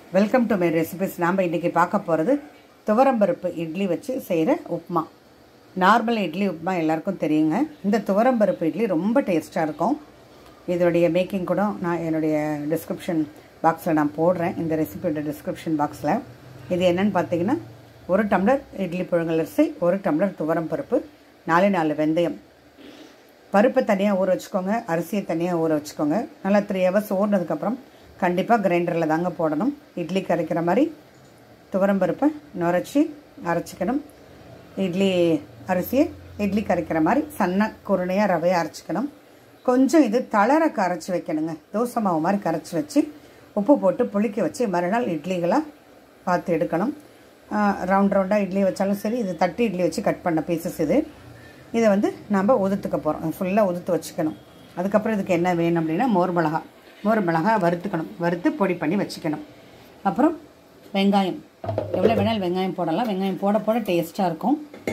welcome to my recipes நாம் இன்றைக்கி பார்க்க போகிறது துவரம்பருப்பு இட்லி வச்சு செய்கிற உப்புமா நார்மல் இட்லி உப்புமா எல்லாருக்கும் தெரியுங்க இந்த துவரம்பருப்பு இட்லி ரொம்ப டேஸ்ட்டாக இருக்கும் இதோடைய மேக்கிங் கூட நான் என்னுடைய டிஸ்கிரிப்ஷன் பாக்ஸில் நான் போடுறேன் இந்த ரெசிபியோட டிஸ்கிரிப்ஷன் பாக்ஸில் இது என்னன்னு பார்த்தீங்கன்னா ஒரு டம்ளர் இட்லி புழுங்கல் அரிசி ஒரு டம்ளர் துவரம் பருப்பு நாலு நாலு வெந்தயம் பருப்பை தனியாக ஊற வச்சுக்கோங்க அரிசியை தனியாக ஊற வச்சுக்கோங்க நல்லா த்ரீ ஹவர்ஸ் ஊறினதுக்கப்புறம் கண்டிப்பாக கிரைண்டரில் தாங்க போடணும் இட்லி கரைக்கிற மாதிரி துவரம்பருப்பை நுரைச்சி அரைச்சிக்கணும் இட்லி அரிசியை இட்லி கரைக்கிற மாதிரி சன்ன குருணையாக ரவையை அரைச்சிக்கணும் கொஞ்சம் இது தளர கரைச்சி வைக்கணுங்க தோசை மாவு மாதிரி கரைச்சி வச்சு உப்பு போட்டு புளிக்க வச்சு மறுநாள் இட்லிகளாக பார்த்து எடுக்கணும் ரவுண்ட் ரவுண்டாக இட்லி வச்சாலும் சரி இது தட்டி இட்லி வச்சு கட் பண்ண பீசஸ் இது இதை வந்து நம்ம உதுத்துக்க போகிறோம் ஃபுல்லாக உதுத்து வச்சுக்கணும் அதுக்கப்புறம் இதுக்கு என்ன வேணும் அப்படின்னா மோர் மிளகா மோர் மிளகா வறுத்துக்கணும் வறுத்து பொடி பண்ணி வச்சுக்கணும் அப்புறம் வெங்காயம் எவ்வளோ வேணாலும் வெங்காயம் போடலாம் வெங்காயம் போட போட டேஸ்ட்டாக இருக்கும்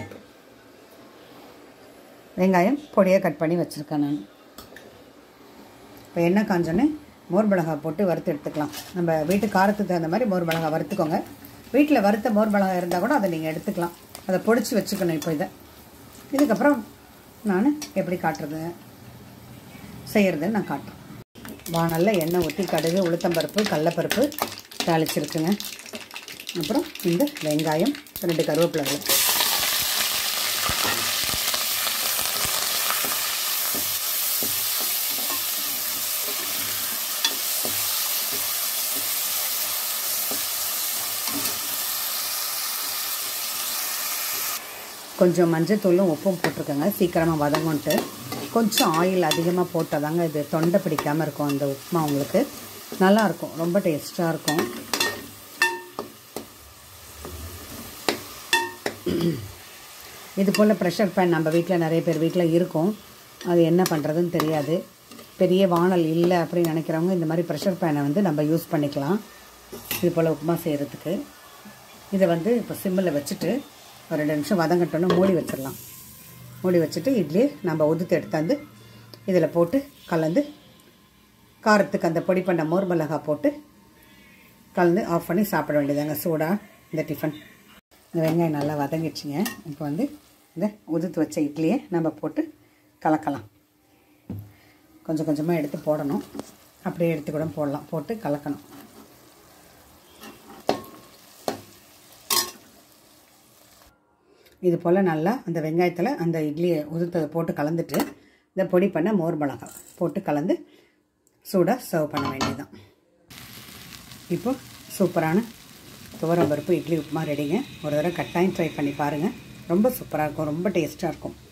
வெங்காயம் பொடியாக கட் பண்ணி வச்சுருக்கேன் நான் இப்போ எண்ணெய் காஞ்சோன்னே மோர் மிளகா போட்டு வறுத்து எடுத்துக்கலாம் நம்ம வீட்டு காரத்துக்கு தகுந்த மாதிரி மோர் மிளகா வறுத்துக்கோங்க வீட்டில் வறுத்த மோர் மிளகா இருந்தால் கூட அதை நீங்கள் எடுத்துக்கலாம் அதை பொடிச்சு வச்சுக்கணும் இப்போ இதை இதுக்கப்புறம் நான் எப்படி காட்டுறது செய்கிறதுன்னு நான் காட்டுறேன் வானலில் எண்ணெய் ஊற்றி கடுகு உளுத்தம்பருப்பு கடலப்பருப்பு தாளிச்சிருக்குங்க அப்புறம் இந்த வெங்காயம் ரெண்டு கருவேப்பிலை கொஞ்சம் மஞ்சத்தூளும் உப்பும் போட்டிருக்கேங்க சீக்கிரமாக வதங்கும்ன்ட்டு கொஞ்சம் ஆயில் அதிகமாக போட்டாதாங்க இது தொண்டை பிடிக்காமல் இருக்கும் அந்த உப்புமா உங்களுக்கு நல்லாயிருக்கும் ரொம்ப டேஸ்ட்டாக இருக்கும் இது போல் ப்ரெஷர் பேன் நம்ம வீட்டில் நிறைய பேர் வீட்டில் இருக்கும் அது என்ன பண்ணுறதுன்னு தெரியாது பெரிய வானல் இல்லை அப்படின்னு நினைக்கிறவங்க இந்த மாதிரி ப்ரெஷர் பேனை வந்து நம்ம யூஸ் பண்ணிக்கலாம் இது போல் உப்புமா செய்கிறதுக்கு இதை வந்து இப்போ சிம்மில் வச்சுட்டு ஒரு ரெண்டு நிமிஷம் வதங்கட்டோன்னு மூடி வச்சிடலாம் மூடி வச்சுட்டு இட்லி நம்ம உதுத்து எடுத்தாந்து இதில் போட்டு கலந்து காரத்துக்கு அந்த பொடி பண்ண மோர் மிளகா போட்டு கலந்து ஆஃப் பண்ணி சாப்பிட வேண்டியதாங்க சூடாக இந்த டிஃபன் இந்த வெங்காயம் நல்லா வதங்கிடுச்சுங்க இப்போ வந்து இந்த உதுத்து வச்ச இட்லியை நம்ம போட்டு கலக்கலாம் கொஞ்சம் கொஞ்சமாக எடுத்து போடணும் அப்படியே எடுத்து கூட போடலாம் போட்டு கலக்கணும் இது போல் நல்லா அந்த வெங்காயத்தில் அந்த இட்லியை உதுத்ததை போட்டு கலந்துட்டு இந்த பொடி பண்ண மோர் மிளகா போட்டு கலந்து சூடாக சர்வ் பண்ண வேண்டியதுதான் இப்போ சூப்பரான துவரம் பருப்பு இட்லி உப்புமா ரெடிங்க ஒரு தடவை கட்டாயம் ட்ரை பண்ணி பாருங்கள் ரொம்ப சூப்பராக இருக்கும் ரொம்ப டேஸ்ட்டாக இருக்கும்